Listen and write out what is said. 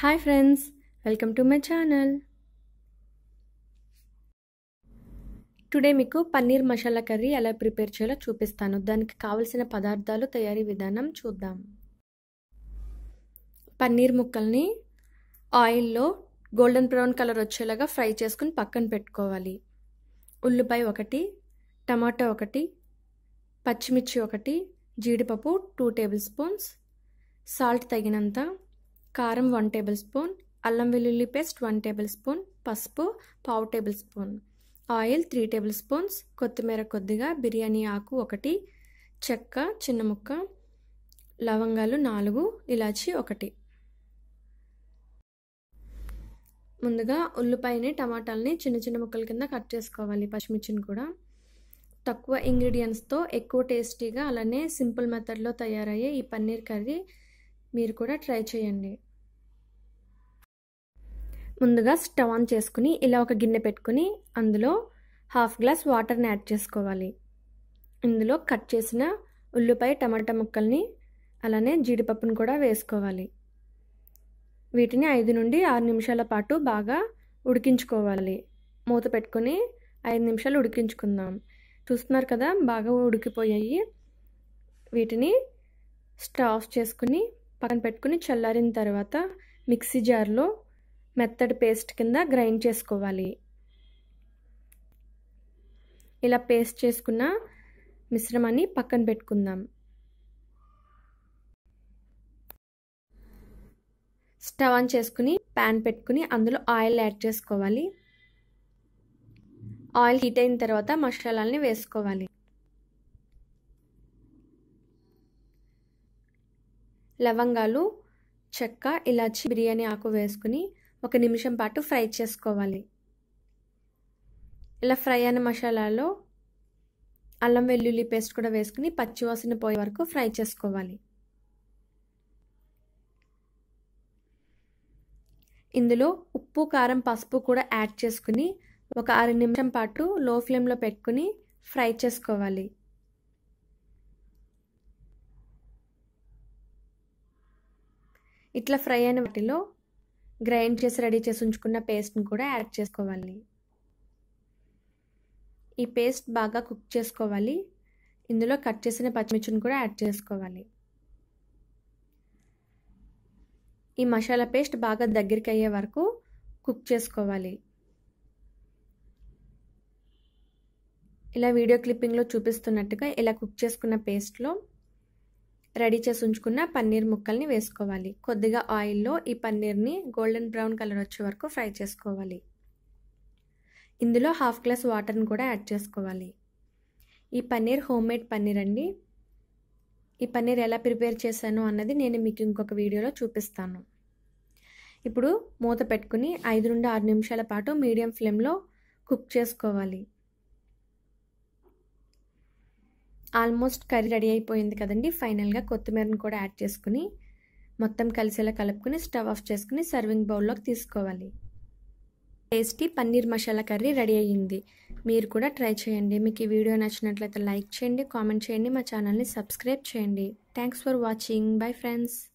hi friends welcome to my channel today మీకు paneer masala curry ఎలా prepare చేయాలో చూపిస్తాను దానికి కావలసిన పదార్థాలు తయారీ విధానం చూద్దాం పన్నీర్ ముక్కల్ని ఆయిల్లో గోల్డెన్ బ్రౌన్ కలర్ వచ్చేలాగా ఫ్రై చేసుకుని పక్కన పెట్టుకోవాలి ఉల్లిపాయ ఒకటి టమాటా ఒకటి పచ్చిమిర్చి ఒకటి జీడిపప్పు టూ టేబుల్ స్పూన్స్ సాల్ట్ తగినంత కారం వన్ టేబుల్ స్పూన్ అల్లం వెల్లుల్లి పేస్ట్ వన్ టేబుల్ స్పూన్ పసుపు పావు tablespoon oil three tablespoons కొత్తిమీర కొద్దిగా బిర్యానీ ఆకు ఒకటి చెక్క చిన్న ముక్క లవంగాలు నాలుగు ఇలాచి ఒకటి ముందుగా ఉల్లిపాయని టమాటాలని చిన్న చిన్న ముక్కల కింద కట్ చేసుకోవాలి పచ్చిమిర్చిని కూడా తక్కువ ఇంగ్రీడియంట్స్తో ఎక్కువ టేస్టీగా అలానే సింపుల్ మెథడ్లో తయారయ్యే ఈ పన్నీర్ కర్రీ మీరు కూడా ట్రై చేయండి ముందుగా స్టవ్ ఆన్ చేసుకుని ఇలా ఒక గిన్నె పెట్టుకుని అందులో హాఫ్ గ్లాస్ వాటర్ని యాడ్ చేసుకోవాలి ఇందులో కట్ చేసిన ఉల్లిపాయ టమాటా ముక్కల్ని అలానే జీడిపప్పును కూడా వేసుకోవాలి వీటిని ఐదు నుండి ఆరు నిమిషాల పాటు బాగా ఉడికించుకోవాలి మూత పెట్టుకొని ఐదు నిమిషాలు ఉడికించుకుందాం చూస్తున్నారు కదా బాగా ఉడికిపోయాయి వీటిని స్టవ్ ఆఫ్ చేసుకుని పక్కన పెట్టుకుని చల్లారిన తర్వాత మిక్సీ జార్లో మెత్తడి పేస్ట్ కింద గ్రైండ్ చేసుకోవాలి ఇలా పేస్ట్ చేసుకున్న మిశ్రమాన్ని పక్కన పెట్టుకుందాం స్టవ్ ఆన్ చేసుకుని ప్యాన్ పెట్టుకుని అందులో ఆయిల్ యాడ్ చేసుకోవాలి ఆయిల్ హీట్ అయిన తర్వాత మసాలాలని వేసుకోవాలి లవంగాలు చెక్క ఇలాచి బిర్యానీ ఆకు వేసుకుని ఒక నిమిషం పాటు ఫ్రై చేసుకోవాలి ఇలా ఫ్రై అయిన మసాలాలో అల్లం వెల్లుల్లి పేస్ట్ కూడా వేసుకుని పచ్చివాసన పోయే వరకు ఫ్రై చేసుకోవాలి ఇందులో ఉప్పు కారం పసుపు కూడా యాడ్ చేసుకుని ఒక ఆరు నిమిషం పాటు లో ఫ్లేమ్లో పెట్టుకుని ఫ్రై చేసుకోవాలి ఇట్లా ఫ్రై అయిన వాటిలో గ్రైండ్ చేసి రెడీ చేసి ఉంచుకున్న పేస్ట్ని కూడా యాడ్ చేసుకోవాలి ఈ పేస్ట్ బాగా కుక్ చేసుకోవాలి ఇందులో కట్ చేసిన పచ్చిమిర్చిని కూడా యాడ్ చేసుకోవాలి ఈ మసాలా పేస్ట్ బాగా దగ్గరికి అయ్యే వరకు కుక్ చేసుకోవాలి ఇలా వీడియో క్లిప్పింగ్లో చూపిస్తున్నట్టుగా ఇలా కుక్ చేసుకున్న పేస్ట్లో రెడీ చేసి ఉంచుకున్న పన్నీర్ ముక్కల్ని వేసుకోవాలి కొద్దిగా ఆయిల్లో ఈ పన్నీర్ని గోల్డెన్ బ్రౌన్ కలర్ వచ్చే వరకు ఫ్రై చేసుకోవాలి ఇందులో హాఫ్ గ్లాస్ వాటర్ని కూడా యాడ్ చేసుకోవాలి ఈ పన్నీర్ హోమ్ మేడ్ పన్నీర్ అండి ఈ పన్నీర్ ఎలా ప్రిపేర్ చేశాను అన్నది నేను మీకు ఇంకొక వీడియోలో చూపిస్తాను ఇప్పుడు మూత పెట్టుకుని ఐదు నుండి ఆరు నిమిషాల పాటు మీడియం ఫ్లేమ్లో కుక్ చేసుకోవాలి ఆల్మోస్ట్ కర్రీ రెడీ అయిపోయింది కదండి ఫైనల్గా కొత్తిమీరను కూడా యాడ్ చేసుకుని మొత్తం కలిసేలా కలుపుకుని స్టవ్ ఆఫ్ చేసుకుని సర్వింగ్ బౌల్లోకి తీసుకోవాలి tasty paneer masala curry ready అయ్యింది మీరు కూడా ట్రై చేయండి మీకు ఈ వీడియో నచ్చినట్లయితే లైక్ చేయండి కామెంట్ చేయండి మా ఛానల్ని సబ్స్క్రైబ్ చేయండి thanks for watching bye friends